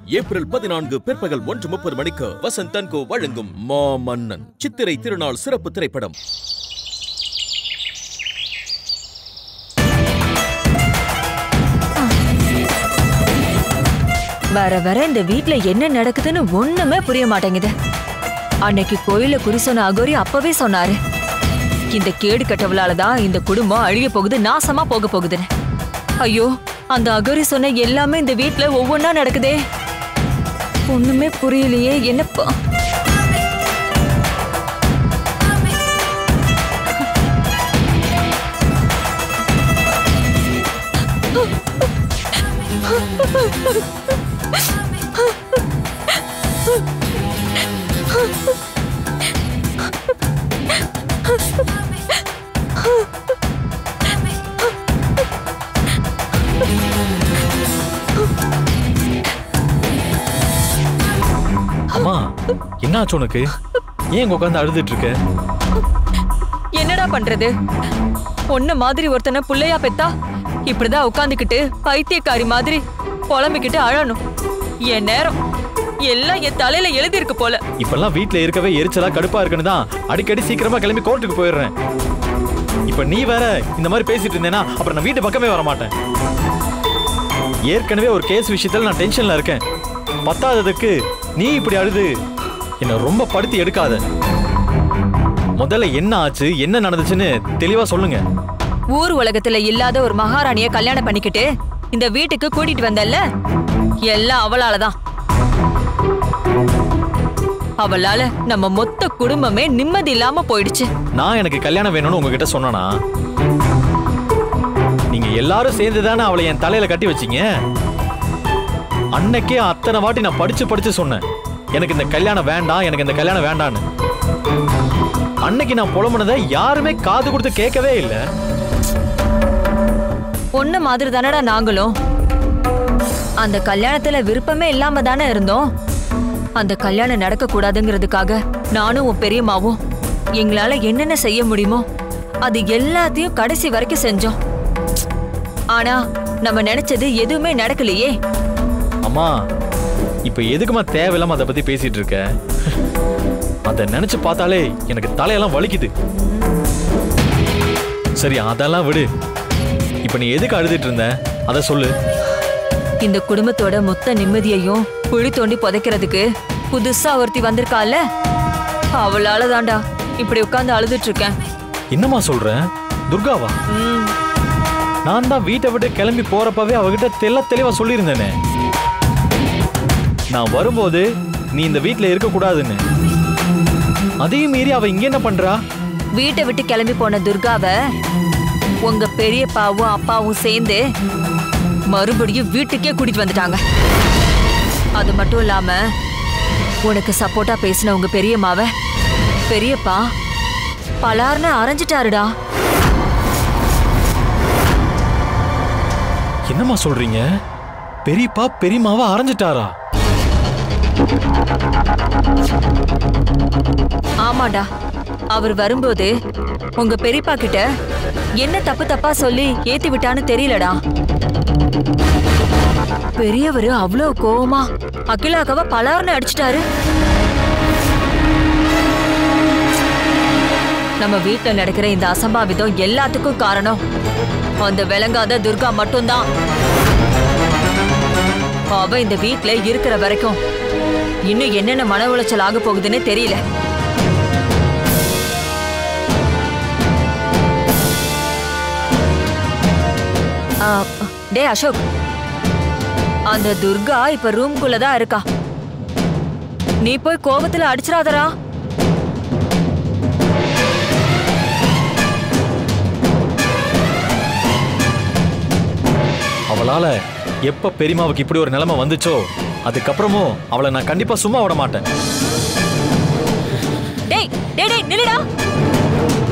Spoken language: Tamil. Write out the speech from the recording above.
ஏப்ரல் பதினான்கு பிற்பகல் ஒன்று முப்பது மணிக்கு வசந்த் தன்கோ வழங்கும் மாமன்னன் சித்திரை திருநாள் சிறப்பு திரைப்படம் வர வர இந்த வீட்ல என்ன நடக்குதுன்னு ஒண்ணுமே புரிய மாட்டேங்குது அன்னைக்கு கோயில குறி சொன்ன அகோரி அப்பவே சொன்னாரு இந்த கேடு கட்டவளால தான் இந்த குடும்பம் அழிய போகுது நாசமா போக போகுதுன்னு ஐயோ அந்த அகோரி சொன்ன எல்லாமே இந்த வீட்ல ஒவ்வொன்னா நடக்குதே ஒண்ணுமே புரியலையே என்னப்பா அம்மா என்னாச்சு உனக்கு ஏன் இங்க உட்காந்து அழுதுட்டு இருக்க என்னடா பண்றது பொண்ணு மாதிரி ஒருத்தனை புள்ளையா பெத்தா இப்படிதான் உட்காந்துக்கிட்டு பைத்தியக்காரி மாதிரி புலம்பிக்கிட்டு அழணும் என் நேரம் எல்லாம் என் தலையில எழுதி இருக்கு போல இப்பெல்லாம் வீட்ல இருக்கவே எரிச்சலா கடுப்பா இருக்குன்னு தான் அடிக்கடி சீக்கிரமா கிளம்பி கோர்ட்டுக்கு போயிடுறேன் இப்ப நீ வேற இந்த மாதிரி பேசிட்டு இருந்தேன்னா அப்புறம் நான் வீட்டு பக்கமே வர மாட்டேன் ஏற்கனவே ஒரு கேஸ் விஷயத்துல நான் டென்ஷன்ல இருக்கேன் பத்தாததுக்கு நீ இப்படி அழுது என்ன ரொம்ப படுத்தி எடுக்காத முதல்ல என்ன ஆச்சு என்ன நடந்துச்சுன்னு தெளிவா சொல்லுங்க ஊர் உலகத்துல இல்லாத ஒரு மகாராணிய கல்யாணம் பண்ணிக்கிட்டு இந்த வீட்டுக்கு கூட்டிட்டு வந்தல்ல எல்லாம் அவளாலதான் அவளால நம்ம மொத்த குடும்பமே நிம்மதி இல்லாம போயிடுச்சு நான் எனக்கு கல்யாணம் வேணும்னு உங்ககிட்ட சொன்னனா நீங்க எல்லாரும் சேர்ந்து தானே அவளை என் தலையில கட்டி வச்சீங்க அன்னைக்கே அத்தனை வாட்டி நான் படிச்சு படிச்சு சொன்னேன் எனக்கு இந்த கல்யாணம் வேண்டாம் எனக்கு இந்த கல்யாணம் வேண்டான்னு அன்னைக்கு நான் புலம்புனதை யாருமே காது கொடுத்து கேட்கவே இல்லை பொண்ணு மாதிரி தானடா நாங்களும் அந்த கல்யாணத்துல விருப்பமே இல்லாம தானே இருந்தோம் அந்த கல்யாணம் நடக்க கூடாதுங்கிறதுக்காக நானும் உன் பெரியம்மாவும் எங்களால என்னென்ன செய்ய முடியுமோ அது எல்லாத்தையும் கடைசி வரைக்கும் செஞ்சோம் ஆனா நம்ம நினைச்சது எதுவுமே நடக்கலையே அம்மா இப்ப எதுக்குமா தேவையில்லாம அதை பத்தி பேசிட்டு இருக்க அதை நினைச்சு பார்த்தாலே எனக்கு தலையெல்லாம் வலிக்குது சரி அதெல்லாம் விடு இப்ப நீ எதுக்கு அழுதுட்டு இருந்த அதை சொல்லு இந்த குடும்பத்தோட மொத்த நிம்மதியையும் குழி தோண்டி புதைக்கிறதுக்கு புதுசா ஒருத்தி வந்திருக்கால அவளால தான்டா இப்படி உட்கார்ந்து அழுதுட்டு இருக்கேன் என்னம்மா சொல்ற துர்காவா ம், நான் தான் வீட்டை விட்டு கிளம்பி போறப்பவே அவகிட்ட தெள்ள தெளிவா சொல்லியிருந்தேனே நான் வரும்போது நீ இந்த வீட்ல இருக்க கூடாதுன்னு அதையும் மீறி அவ இங்க என்ன பண்றா வீட்டை விட்டு கிளம்பி போன துர்காவை உங்க பெரியப்பாவும் அப்பாவும் சேர்ந்து மறுபடியும் வீட்டுக்கே கூட்டிட்டு வந்துட்டாங்க அது மட்டும் இல்லாம உனக்கு சப்போர்ட்டா பேசின உங்க பெரியம்மாவ பெரியப்பா பலார்னு அரைஞ்சிட்டாருடா என்னம்மா சொல்றீங்க பெரியப்பா பெரியம்மாவை அரைஞ்சிட்டாரா ஆமாடா அவர் வரும்போது உங்க பெரியப்பா கிட்ட என்ன தப்பு தப்பா சொல்லி ஏத்தி விட்டான்னு தெரியலடா பெரியவரு அவ்வளோ கோவமா அகிலாக்காவ பலார்னு அடிச்சிட்டாரு நம்ம வீட்ல நடக்கிற இந்த அசம்பாவிதம் எல்லாத்துக்கும் காரணம் அந்த விளங்காத துர்கா மட்டும்தான் அவ இந்த வீட்ல இருக்கிற வரைக்கும் இன்னும் என்னென்ன மன உளைச்சல் ஆக போகுதுன்னு தெரியல ஆ, டேய் அசோக் அந்த துர்கா இப்ப ரூம்குள்ள தான் இருக்கா நீ போய் கோபத்துல அடிச்சிடாதடா அவளால எப்ப பெரியம்மாவுக்கு இப்படி ஒரு நிலைமை வந்துச்சோ அதுக்கப்புறமும் அவளை நான் கண்டிப்பா சும்மா விட மாட்டேன் டேய் டேய் டேய் நில்லுடா